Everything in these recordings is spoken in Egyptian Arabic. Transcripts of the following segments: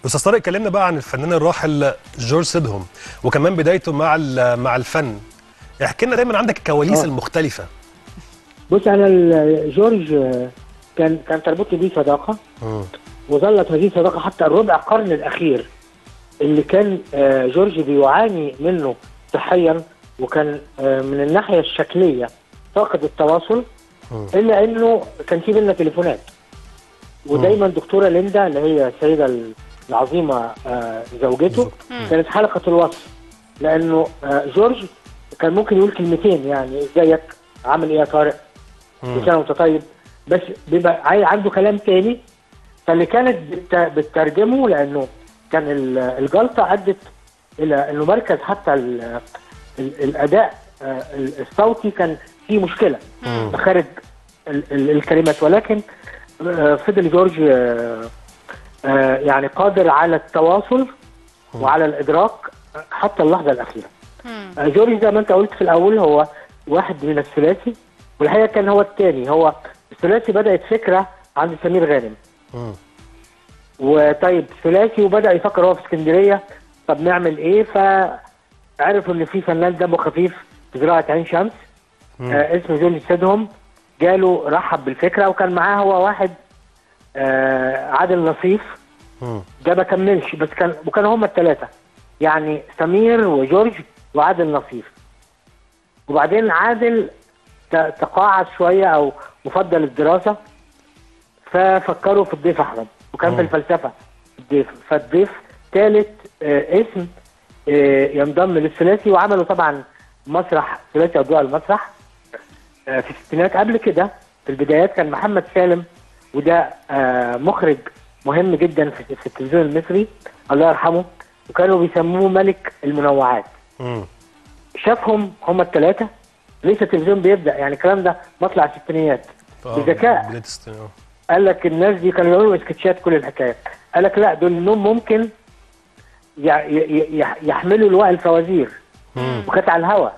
استاذ طارق كلمنا بقى عن الفنان الراحل جورج سيدهم وكمان بدايته مع ال- مع الفن احكي لنا دايما عندك الكواليس آه. المختلفه بص انا ال- جورج آه، كان كان تربطني بيه صداقه مم. وظلت هذه الصداقه حتى الربع قرن الاخير اللي كان آه، جورج بيعاني منه صحيا وكان آه، من الناحيه الشكليه فاقد التواصل مم. الا انه كان في بينا تليفونات ودايما دكتوره ليندا اللي هي السيده العظيمه آه، زوجته كانت حلقه الوصف لانه آه، جورج كان ممكن يقول كلمتين يعني ازيك عامل ايه يا طارق كل مم. سنه وانت طيب بس بيبقى عاي- عنده كلام تاني فاللي كانت بت- بتترجمه لانه كان ال- الجلطه ادت الى انه مركز حتى ال- ال- الاداء آه، ال- الصوتي كان فيه مشكله مخارج ال- ال- الكلمات ولكن آه، فضل جورج آه، آه، يعني قادر على التواصل وعلى الادراك حتى اللحظه الاخيره مم. آه، جورج زي ما انت قلت في الاول هو واحد من الثلاثي والحقيقه كان هو الثاني هو الثلاثي بدات فكره عند سمير غانم مم. وطيب ثلاثي وبدا يفكر هو في اسكندريه طب نعمل ايه فعرفوا ان في فنان دمه خفيف في زراعه عين شمس مم. آه اسمه جورج سيدهم جاله رحب بالفكره وكان معاه هو واحد آه عادل نصيف مم. ده ما كملش بس كان وكانوا هما الثلاثه يعني سمير وجورج وعادل نصيف وبعدين عادل ت- تقاعس شويه او مفضل الدراسه ففكروا في الضيف احمد وكان في مم. الفلسفه الضيف فالضيف ثالث آه اسم آه ينضم للثلاثي وعملوا طبعا مسرح ثلاثي اضواء المسرح آه في الستينات قبل كده في البدايات كان محمد سالم وده آه مخرج مهم جدا في, في التلفزيون المصري الله يرحمه وكانوا بيسموه ملك المنوعات مم. شافهم هم الثلاثه لسه التلفزيون بيبدا يعني الكلام ده مطلع الستينيات آه، بذكاء. بداية الست- آه. قال لك الناس دي كانوا يعملوا سكتشات كل الحكايه قال لك لا دول انهم ممكن ي- ي- ي- يحملوا لواء الفوازير مم. وكانت على الهوا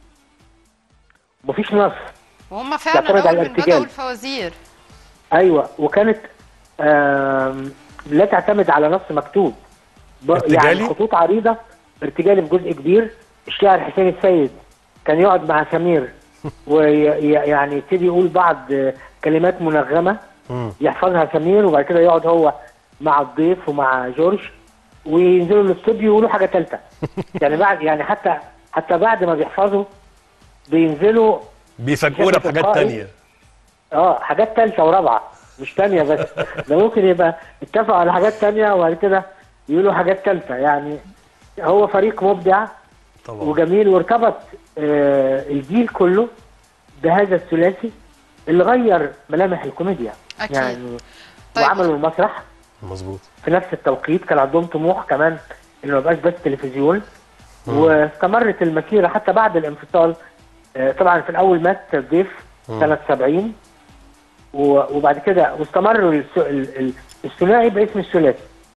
مفيش نص وهم فعلا تعتمد على اول من الارتجال. بدأوا الفوازير ايوه وكانت آم، لا تعتمد على نص مكتوب ب- ارتجالي؟ يعني خطوط عريضه ارتجالي بجزء كبير الشاعر حسين السيد كان يقعد مع سمير ويعني يبتدي يقول بعض آه، كلمات منغمه مم. يحفظها سمير وبعد كده يقعد هو مع الضيف ومع جورج وينزلوا الاستوديو يقولوا حاجه ثالثه يعني بعد يعني حتى حتى بعد ما بيحفظوا بينزلوا بيفاجئونا بشكل بحاجات تلقائي. تانية اه حاجات ثالثه ورابعه مش تانية بس ده ممكن يبقى اتفقوا على حاجات تانية وبعد كده يقولوا حاجات ثالثه يعني هو فريق مبدع طبعا وجميل وارتبط آه الجيل كله بهذا الثلاثي اللي غير ملامح الكوميديا أكيد. يعني طيب. وعملوا المسرح مظبوط في نفس التوقيت كان عندهم طموح كمان انه ما يبقاش بس تلفزيون واستمرت المسيره حتى بعد الانفصال آه، طبعا في الاول مات الضيف سنه 70 و- وبعد كده واستمروا الس- ال- ال- الثنائي باسم الثلاثي